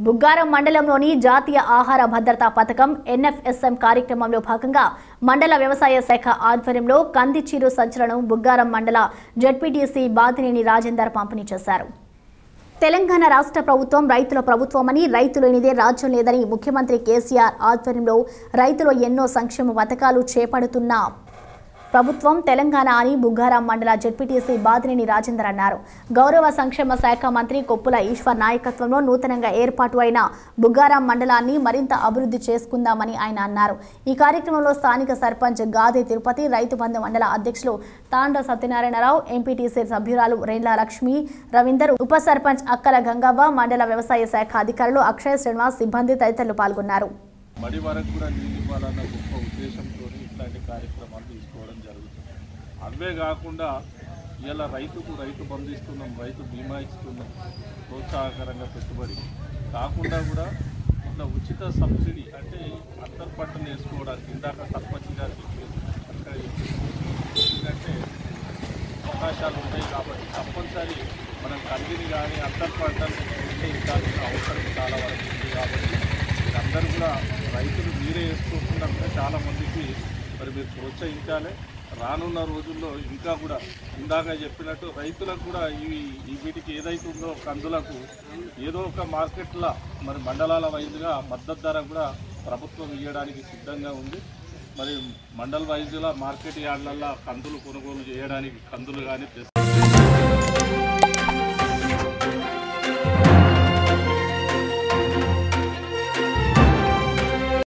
బుగ్గారం మండలంలోని జాతీయ ఆహార భద్రతా పథకం ఎన్ఎఫ్ఎస్ఎం కార్యక్రమంలో భాగంగా మండల వ్యవసాయ శాఖ ఆధ్వర్యంలో కందిచీరు సంచలనం బుగ్గారం మండల జడ్పీటీసీ బాదినేని రాజేందర్ పంపిణీ చేశారు తెలంగాణ రాష్ట్ర ప్రభుత్వం రైతుల ప్రభుత్వమని రైతు లేనిదే రాజ్యం లేదని ముఖ్యమంత్రి కేసీఆర్ ఆధ్వర్యంలో రైతులు ఎన్నో సంక్షేమ పథకాలు చేపడుతున్న ప్రభుత్వం తెలంగాణ అని బుగ్గారాం మండల జడ్పీటీసీ బాదినేని రాజేందర్ అన్నారు గౌరవ సంక్షేమ శాఖ మంత్రి కొప్పుల ఈశ్వర్ నాయకత్వంలో నూతనంగా ఏర్పాటు అయిన బుగ్గారాం మండలాన్ని మరింత అభివృద్ధి చేసుకుందామని ఆయన అన్నారు ఈ కార్యక్రమంలో స్థానిక సర్పంచ్ గాదే తిరుపతి రైతు బంధు మండల అధ్యక్షులు తాండ సత్యనారాయణరావు ఎంపీటీసీ సభ్యురాలు రేండ్ల లక్ష్మి రవీందర్ ఉప సర్పంచ్ అక్కల గంగవ్వ మండల వ్యవసాయ శాఖ అధికారులు అక్షయ్ శ్రీనివాస్ సిబ్బంది తదితరులు పాల్గొన్నారు మడి వరకు కూడా నీళ్ళు ఇవ్వాలన్న గొప్ప ఉద్దేశంతో ఇట్లాంటి కార్యక్రమాలు తీసుకోవడం జరుగుతుంది అవే కాకుండా ఇలా రైతుకు రైతు బంధు ఇస్తున్నాం రైతు బీమా ఇస్తున్నాం ప్రోత్సాహకరంగా పెట్టుబడి కాకుండా కూడా ఇట్లా ఉచిత సబ్సిడీ అంటే అంతర్ పంటలు వేసుకోవడానికి ఇందాక సర్పంచ్ గారు చెప్పారు అక్కడ ఎందుకంటే అవకాశాలు ఉన్నాయి కాబట్టి తప్పనిసరి మనం కందిని కానీ అంతర్ పంటలు ప్రోత్సహించాల్సిన అవసరం చాలా వరకు ఉంది కాబట్టి మీరందరూ కూడా రైతులు మీరే వేసుకోకుండా చాలా మందికి మరి మీరు ప్రోత్సహించాలి రానున్న రోజుల్లో ఇంకా కూడా ఇందాక చెప్పినట్టు రైతులకు కూడా ఇవి ఈ వీటికి ఏదైతే ఉందో కందులకు ఏదో ఒక మార్కెట్లో మరి మండలాల వైజ్గా మద్దతు ధర కూడా ప్రభుత్వం ఇవ్వడానికి సిద్ధంగా ఉంది మరి మండల్ వైజ్గా మార్కెట్ యార్డ్లల్లో కందులు కొనుగోలు చేయడానికి కందులు కానీ